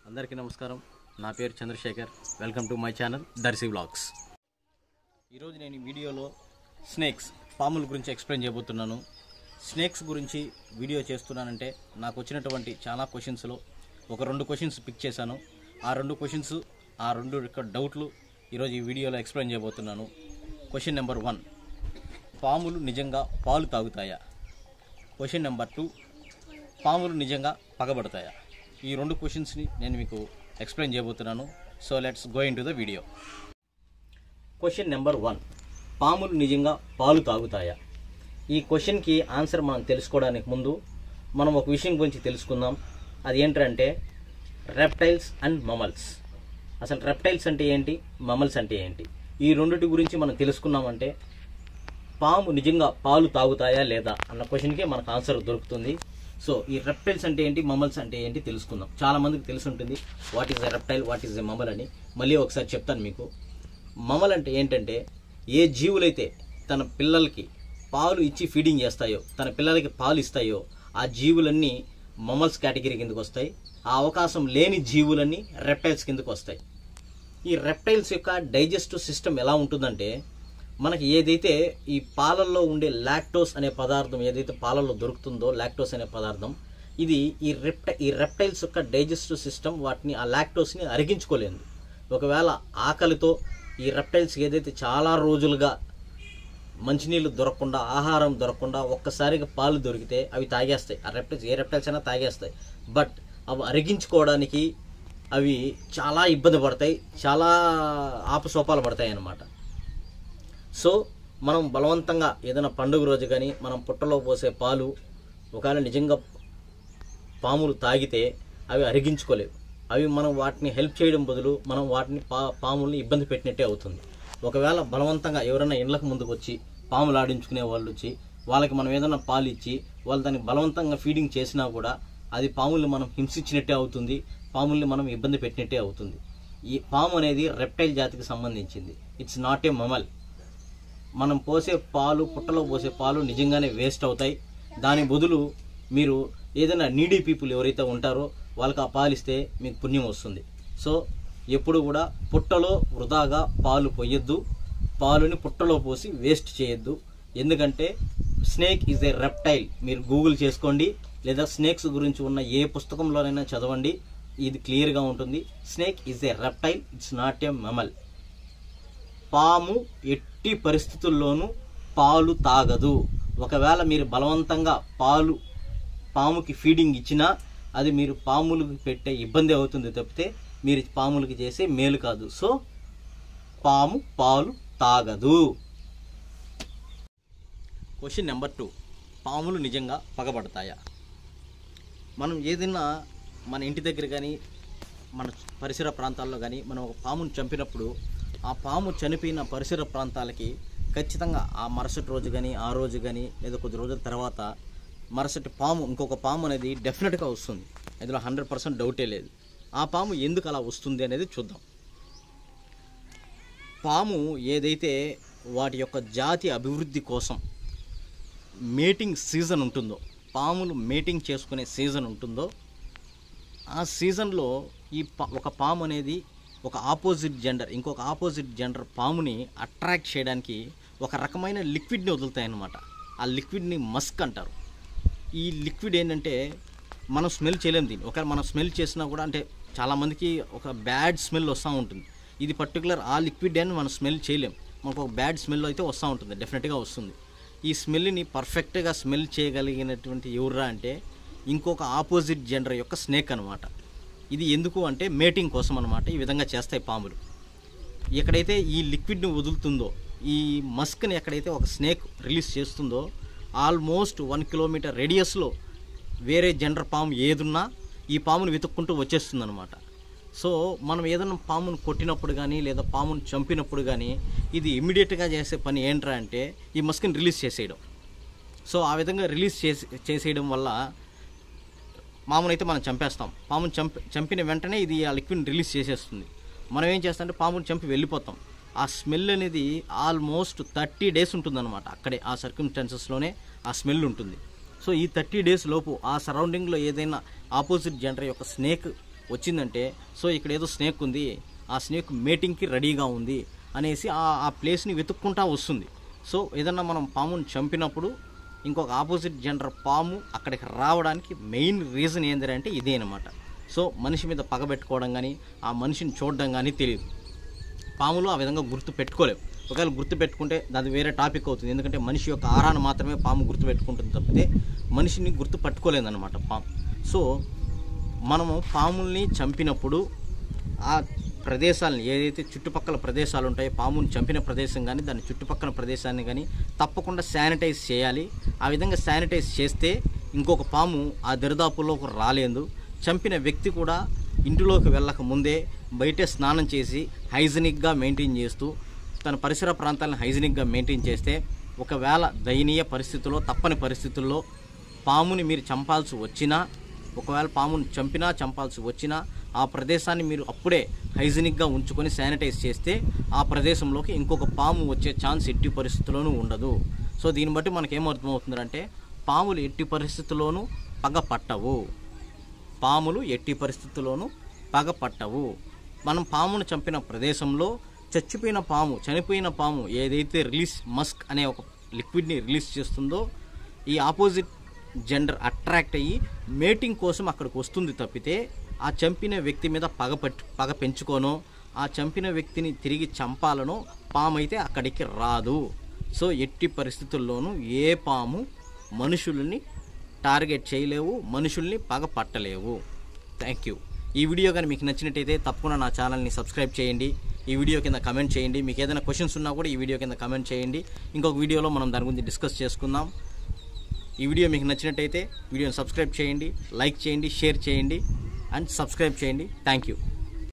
అందరికీ నమస్కారం నా పేరు Chandrasekhar welcome to my channel Darshi vlogs ఈరోజు నేను ఈ వీడియోలో స్నేక్స్ పాముల గురించి ఎక్స్ప్లెయిన్ చేయబోతున్నాను స్నేక్స్ గురించి వీడియో చేస్తున్నానంటే నాకు వచ్చినటువంటి చాలా క్వశ్చన్స్లో ఒక రెండు క్వశ్చన్స్ పిక్ చేశాను ఆ రెండు క్వశ్చన్స్ ఆ రెండు యొక్క డౌట్లు ఈరోజు ఈ వీడియోలో ఎక్స్ప్లెయిన్ చేయబోతున్నాను క్వశ్చన్ నెంబర్ వన్ పాములు నిజంగా పాలు తాగుతాయా క్వశ్చన్ నెంబర్ టూ పాములు నిజంగా పగబడతాయా ఈ రెండు క్వశ్చన్స్ని నేను మీకు ఎక్స్ప్లెయిన్ చేయబోతున్నాను so let's go into the video question number one పాములు నిజంగా పాలు తాగుతాయా ఈ క్వశ్చన్కి ఆన్సర్ మనం తెలుసుకోవడానికి ముందు మనం ఒక విషయం గురించి తెలుసుకుందాం అది ఏంటంటే రెప్టైల్స్ అండ్ మమల్స్ అసలు రెప్టైల్స్ అంటే ఏంటి మమల్స్ అంటే ఏంటి ఈ రెండిటి గురించి మనం తెలుసుకున్నామంటే పాము నిజంగా పాలు తాగుతాయా లేదా అన్న క్వశ్చన్కే మనకు ఆన్సర్ దొరుకుతుంది సో ఈ రెప్టైల్స్ అంటే ఏంటి మమల్స్ అంటే ఏంటి తెలుసుకుందాం చాలా మందికి తెలిసి ఉంటుంది what is a reptile what is a mammal అని మళ్ళీ ఒకసారి చెప్తాను మీకు మమల్ అంటే ఏంటంటే ఏ జీవులైతే తన పిల్లలకి పాలు ఇచ్చి ఫీడింగ్ చేస్తాయో తన పిల్లలకి పాలు ఇస్తాయో ఆ జీవులన్నీ మమల్స్ కేటగిరీ కిందకు వస్తాయి ఆ అవకాశం లేని జీవులన్నీ రెప్టైల్స్ కిందకు వస్తాయి ఈ రెప్టైల్స్ యొక్క డైజెస్టివ్ సిస్టమ్ ఎలా ఉంటుందంటే మనకి ఏదైతే ఈ పాలల్లో ఉండే లాక్టోస్ అనే పదార్థం ఏదైతే పాలల్లో దొరుకుతుందో లాక్టోస్ అనే పదార్థం ఇది ఈ రెప్ట ఈ రెప్టైల్స్ యొక్క డైజెస్టివ్ సిస్టమ్ వాటిని ఆ లాక్టోస్ని అరిగించుకోలేదు ఒకవేళ ఆకలితో ఈ రెప్టైల్స్ ఏదైతే చాలా రోజులుగా మంచినీళ్ళు దొరకకుండా ఆహారం దొరకకుండా ఒక్కసారిగా పాలు దొరికితే అవి తాగేస్తాయి ఆ రెప్టైల్స్ ఏ రెప్టైల్స్ అయినా తాగేస్తాయి బట్ అవి అరిగించుకోవడానికి అవి చాలా ఇబ్బంది పడతాయి చాలా ఆపసోపాలు పడతాయి అన్నమాట సో మనం బలవంతంగా ఏదైనా పండుగ రోజు కానీ మనం పుట్టలో పోసే పాలు ఒకవేళ నిజంగా పాములు తాగితే అవి అరిగించుకోలేవు అవి మనం వాటిని హెల్ప్ చేయడం బదులు మనం వాటిని పా పాముల్ని ఇబ్బంది పెట్టినట్టే అవుతుంది ఒకవేళ బలవంతంగా ఎవరైనా ఇండ్లకు ముందుకు వచ్చి పాములు ఆడించుకునే వాళ్ళు వచ్చి వాళ్ళకి మనం ఏదైనా పాలు ఇచ్చి వాళ్ళు దానికి బలవంతంగా ఫీడింగ్ చేసినా కూడా అది పాముల్ని మనం హింసించినట్టే అవుతుంది పాముల్ని మనం ఇబ్బంది పెట్టినట్టే అవుతుంది ఈ పాము అనేది రెప్టైల్ జాతికి సంబంధించింది ఇట్స్ నాట్ ఏ మమల్ మనం పోసే పాలు పుట్టలో పోసే పాలు నిజంగానే వేస్ట్ అవుతాయి దాని బదులు మీరు ఏదైనా నీడీ పీపుల్ ఎవరైతే ఉంటారో వాళ్ళకి ఆ పాలు ఇస్తే మీకు పుణ్యం వస్తుంది సో ఎప్పుడు కూడా పుట్టలో వృధాగా పాలు పొయ్యొద్దు పాలుని పుట్టలో పోసి వేస్ట్ చేయొద్దు ఎందుకంటే స్నేక్ ఈజ్ ఏ రెప్టైల్ మీరు గూగుల్ చేసుకోండి లేదా స్నేక్స్ గురించి ఉన్న ఏ పుస్తకంలోనైనా చదవండి ఇది క్లియర్గా ఉంటుంది snake is a reptile it's not a mammal పాము ఎట్టి పరిస్థితుల్లోనూ పాలు తాగదు ఒకవేళ మీరు బలవంతంగా పాలు పాముకి ఫీడింగ్ ఇచ్చినా అది మీరు పాములకు పెట్టే ఇబ్బంది అవుతుంది తప్పితే మీరు పాములకి చేసే మేలు కాదు సో పాము పాలు తాగదు క్వశ్చన్ నెంబర్ టూ పాములు నిజంగా పగబడతాయా మనం ఏదైనా మన ఇంటి దగ్గర కానీ మన పరిసర ప్రాంతాల్లో కానీ మనం ఒక పామును చంపినప్పుడు ఆ పాము చనిపోయిన పరిసర ప్రాంతాలకి ఖచ్చితంగా ఆ మరుసటి రోజు కానీ ఆ రోజు కానీ లేదా కొద్ది రోజుల తర్వాత మరుసటి పాము ఇంకొక పాము అనేది డెఫినెట్గా వస్తుంది ఇందులో హండ్రెడ్ పర్సెంట్ డౌటే లేదు ఆ పాము ఎందుకు అలా వస్తుంది అనేది చూద్దాం పాము ఏదైతే వాటి యొక్క జాతి అభివృద్ధి కోసం మేటింగ్ సీజన్ ఉంటుందో పాములు మేటింగ్ చేసుకునే సీజన్ ఉంటుందో ఆ సీజన్లో ఈ పా ఒక పాము అనేది ఒక ఆపోజిట్ జెండర్ ఇంకొక ఆపోజిట్ జెండర్ పాముని అట్రాక్ట్ చేయడానికి ఒక రకమైన లిక్విడ్ని వదులుతాయి అన్నమాట ఆ లిక్విడ్ని మస్క్ అంటారు ఈ లిక్విడ్ ఏంటంటే మనం స్మెల్ చేయలేము దీన్ని ఒకవేళ మనం స్మెల్ చేసినా కూడా అంటే చాలామందికి ఒక బ్యాడ్ స్మెల్ వస్తూ ఉంటుంది ఇది పర్టికులర్ ఆ లిక్విడ్ అని మనం స్మెల్ చేయలేం మనకు ఒక బ్యాడ్ స్మెల్ అయితే వస్తూ ఉంటుంది డెఫినెట్గా వస్తుంది ఈ స్మెల్ని పర్ఫెక్ట్గా స్మెల్ చేయగలిగినటువంటి ఎవరా అంటే ఇంకొక ఆపోజిట్ జెండర్ యొక్క స్నేక్ అనమాట ఇది ఎందుకు అంటే మేటింగ్ కోసం అనమాట ఈ విధంగా చేస్తాయి పాములు ఎక్కడైతే ఈ లిక్విడ్ని వదులుతుందో ఈ మస్క్ని ఎక్కడైతే ఒక స్నేక్ రిలీజ్ చేస్తుందో ఆల్మోస్ట్ వన్ కిలోమీటర్ రేడియస్లో వేరే జెండర్ పాము ఏదున్నా ఈ పామును వెతుక్కుంటూ వచ్చేస్తుంది అనమాట సో మనం ఏదైనా పామును కొట్టినప్పుడు కానీ లేదా పామును చంపినప్పుడు కానీ ఇది ఇమ్మీడియట్గా చేసే పని ఏంట్రా అంటే ఈ మస్క్ని రిలీజ్ చేసేయడం సో ఆ విధంగా రిలీజ్ చేసి చేసేయడం వల్ల పామును అయితే మనం చంపేస్తాం పామును చంపి చంపిన వెంటనే ఇది ఆ లిక్విడ్ రిలీజ్ చేసేస్తుంది మనం ఏం చేస్తామంటే పామును చంపి వెళ్ళిపోతాం ఆ స్మెల్ అనేది ఆల్మోస్ట్ థర్టీ డేస్ ఉంటుందన్నమాట అక్కడే ఆ సర్క్యూమ్స్టాన్సెస్లోనే ఆ స్మెల్ ఉంటుంది సో ఈ థర్టీ డేస్ లోపు ఆ సరౌండింగ్లో ఏదైనా ఆపోజిట్ జెండర్ యొక్క స్నేక్ వచ్చిందంటే సో ఇక్కడ ఏదో స్నేక్ ఉంది ఆ స్నేక్ మేటింగ్కి రెడీగా ఉంది అనేసి ఆ ఆ ప్లేస్ని వెతుక్కుంటా వస్తుంది సో ఏదన్నా మనం పాముని చంపినప్పుడు ఇంకొక ఆపోజిట్ జెండర్ పాము అక్కడికి రావడానికి మెయిన్ రీజన్ ఏంటంటే ఇదే అనమాట సో మనిషి మీద పగబెట్టుకోవడం కానీ ఆ మనిషిని చూడడం కానీ తెలియదు పాములు ఆ విధంగా గుర్తు పెట్టుకోలేవు ఒకవేళ గుర్తు పెట్టుకుంటే అది వేరే టాపిక్ అవుతుంది ఎందుకంటే మనిషి యొక్క ఆహారాన్ని మాత్రమే పాము గుర్తు పెట్టుకుంటుంది తప్పితే మనిషిని గుర్తు పట్టుకోలేదన్నమాట పాము సో మనము పాముల్ని చంపినప్పుడు ఆ ప్రదేశాలను ఏదైతే చుట్టుపక్కల ప్రదేశాలు ఉంటాయో పాముని చంపిన ప్రదేశం కానీ దాని చుట్టుపక్కల ప్రదేశాన్ని కానీ తప్పకుండా శానిటైజ్ చేయాలి ఆ విధంగా శానిటైజ్ చేస్తే ఇంకొక పాము ఆ దరిదాపుల్లోకి రాలేదు చంపిన వ్యక్తి కూడా ఇంటిలోకి వెళ్ళక ముందే బయటే స్నానం చేసి హైజీనిక్గా మెయింటైన్ చేస్తూ తన పరిసర ప్రాంతాలను హైజీనిక్గా మెయింటైన్ చేస్తే ఒకవేళ దయనీయ పరిస్థితుల్లో తప్పని పరిస్థితుల్లో పాముని మీరు చంపాల్సి వచ్చినా ఒకవేళ పాముని చంపినా చంపాల్సి వచ్చినా ఆ ప్రదేశాన్ని మీరు అప్పుడే హైజీనిక్గా ఉంచుకొని శానిటైజ్ చేస్తే ఆ ప్రదేశంలోకి ఇంకొక పాము వచ్చే ఛాన్స్ ఎట్టి పరిస్థితుల్లోనూ ఉండదు సో దీన్ని బట్టి మనకి ఏమర్థమవుతుందంటే పాములు ఎట్టి పరిస్థితుల్లోనూ పగ పట్టవు పాములు ఎట్టి పరిస్థితుల్లోనూ పగ పట్టవు మనం పామును చంపిన ప్రదేశంలో చచ్చిపోయిన పాము చనిపోయిన పాము ఏదైతే రిలీజ్ మస్క్ అనే ఒక లిక్విడ్ని రిలీజ్ చేస్తుందో ఈ ఆపోజిట్ జెండర్ అట్రాక్ట్ అయ్యి మేటింగ్ కోసం అక్కడికి వస్తుంది తప్పితే ఆ చంపిన వ్యక్తి మీద పగ పట్టు పగ పెంచుకోనో ఆ చంపిన వ్యక్తిని తిరిగి చంపాలనో పాము అయితే అక్కడికి రాదు సో ఎట్టి పరిస్థితుల్లోనూ ఏ పాము మనుషుల్ని టార్గెట్ చేయలేవు మనుషుల్ని పగ పట్టలేవు థ్యాంక్ యూ ఈ వీడియో కానీ మీకు నచ్చినట్టయితే తప్పకుండా నా ఛానల్ని సబ్స్క్రైబ్ చేయండి ఈ వీడియో కింద కమెంట్ చేయండి మీకు ఏదైనా క్వశ్చన్స్ ఉన్నా కూడా ఈ వీడియో కింద కమెంట్ చేయండి ఇంకొక వీడియోలో మనం దాని గురించి డిస్కస్ చేసుకుందాం ఈ వీడియో మీకు నచ్చినట్టయితే వీడియోని సబ్స్క్రైబ్ చేయండి లైక్ చేయండి షేర్ చేయండి అండ్ సబ్స్క్రైబ్ చేయండి థ్యాంక్ యూ